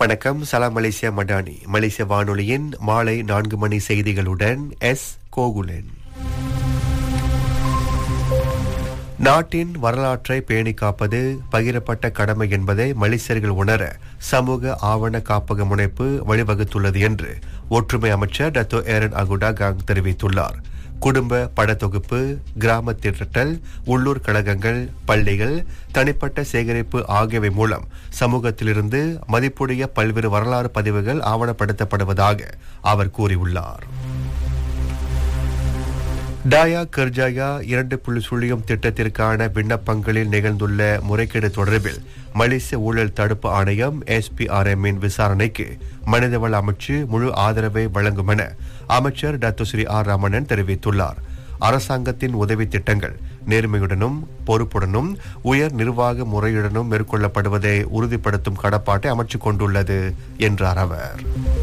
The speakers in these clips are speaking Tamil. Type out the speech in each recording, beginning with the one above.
வணக்கம் சலாம் மலேசியா மடானி மலேசிய வானொலியின் மாலை நான்கு மணி செய்திகளுடன் எஸ் கோகுலன் நாட்டின் வரலாற்றை பேணி காப்பது பகிரப்பட்ட கடமை என்பதை மலேசியர்கள் உணர சமூக ஆவண காப்பக முனைப்பு வழிவகுத்துள்ளது என்று ஒற்றுமை அமைச்சர் டத்தோ ஏரன் அகுடா காங் தெரிவித்துள்ளார் குடும்ப படத்தொகுப்பு கிராம திரட்டல் உள்ளூர் கழகங்கள் பள்ளிகள் தனிப்பட்ட சேகரிப்பு ஆகியவை மூலம் சமூகத்திலிருந்து மதிப்புடைய பல்வேறு வரலாறு பதிவுகள் ஆவணப்படுத்தப்படுவதாக அவர் கூறியுள்ளார் டாயா கர்ஜாயா இரண்டு புள்ளி சுழியம் திட்டத்திற்கான விண்ணப்பங்களில் நிகழ்ந்துள்ள முறைகேடு தொடர்பில் மலேசிய ஊழல் தடுப்பு ஆணையம் எஸ்பிஆர்எம்மின் விசாரணைக்கு மனிதவள அமைச்சு முழு ஆதரவை வழங்கும் என அமைச்சர் டாக்டர் ஸ்ரீ ஆர் ரமணன் தெரிவித்துள்ளார் அரசாங்கத்தின் உதவி திட்டங்கள் நேர்மையுடனும் பொறுப்புடனும் உயர் நிர்வாக முறையுடனும் மேற்கொள்ளப்படுவதை உறுதிப்படுத்தும் கடப்பாட்டை அமைச்சு கொண்டுள்ளது என்றார் அவர்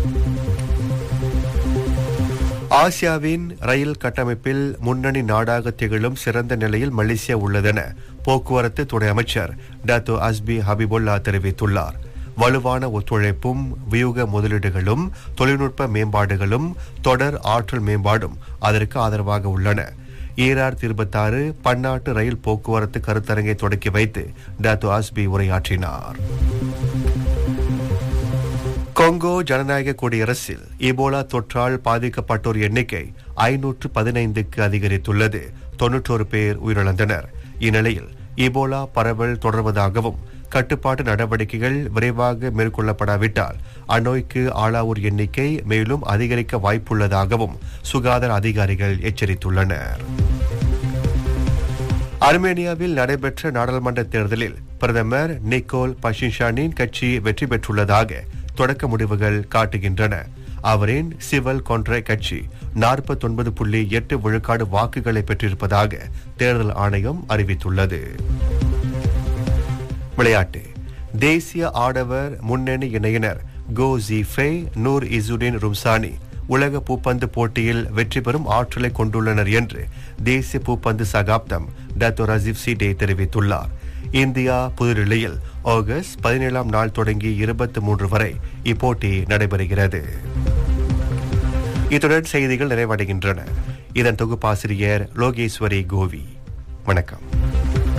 ஆசியாவின் ரயில் கட்டமைப்பில் முன்னணி நாடாக திகழும் சிறந்த நிலையில் மலேசியா உள்ளதென போக்குவரத்து துறை அமைச்சர் டாத்தோ அஸ்பி ஹபிபுல்லா தெரிவித்துள்ளார் வலுவான ஒத்துழைப்பும் வியூக முதலீடுகளும் தொழில்நுட்ப மேம்பாடுகளும் தொடர் ஆற்றல் மேம்பாடும் அதற்கு ஆதரவாக உள்ளன ஈரார் இருபத்தாறு பன்னாட்டு ரயில் போக்குவரத்து கருத்தரங்கை தொடக்கி வைத்து டாத்தோ அஸ்பி உரையாற்றினார் கொங்கோ ஜனநாயக குடியரசில் இபோலா தொற்றால் பாதிக்கப்பட்டோர் எண்ணிக்கை ஐநூற்று பதினைந்துக்கு அதிகரித்துள்ளது தொன்னூற்றோரு பேர் உயிரிழந்தனர் இந்நிலையில் இபோலா பரவல் தொடர்வதாகவும் கட்டுப்பாட்டு நடவடிக்கைகள் விரைவாக மேற்கொள்ளப்படாவிட்டால் அந்நோய்க்கு ஆளாவோர் எண்ணிக்கை மேலும் அதிகரிக்க வாய்ப்புள்ளதாகவும் சுகாதார அதிகாரிகள் எச்சரித்துள்ளனர் அர்மேனியாவில் நடைபெற்ற நாடாளுமன்ற தேர்தலில் பிரதமர் நிக்கோல் பஷின்ஷானின் கட்சி வெற்றி பெற்றுள்ளதாக தொடக்க முடிவுகள் காட்டுகின்றன அவரின் சிவல் கொன்ற கட்சி நாற்பத்தொன்பது புள்ளி எட்டு விழுக்காடு வாக்குகளை பெற்றிருப்பதாக தேர்தல் ஆணையம் அறிவித்துள்ளது விளையாட்டு தேசிய ஆடவர் முன்னணி இணையினர் கோ ஜிஃபே நூர் இசுடின் ரும்சானி உலக பூப்பந்து போட்டியில் வெற்றி பெறும் ஆற்றலை கொண்டுள்ளனர் என்று தேசிய பூப்பந்து சகாப்தம் டத்தோ ரஜீவ் சிடே தெரிவித்துள்ளார் இந்தியா புதுடில்லியில் ஆகஸ்ட் பதினேழாம் நாள் தொடங்கி இருபத்தி மூன்று வரை இப்போட்டி நடைபெறுகிறது இத்துடன் செய்திகள் நிறைவடைகின்றன இதன் தொகுப்பாசிரியர் லோகேஸ்வரி கோவி வணக்கம்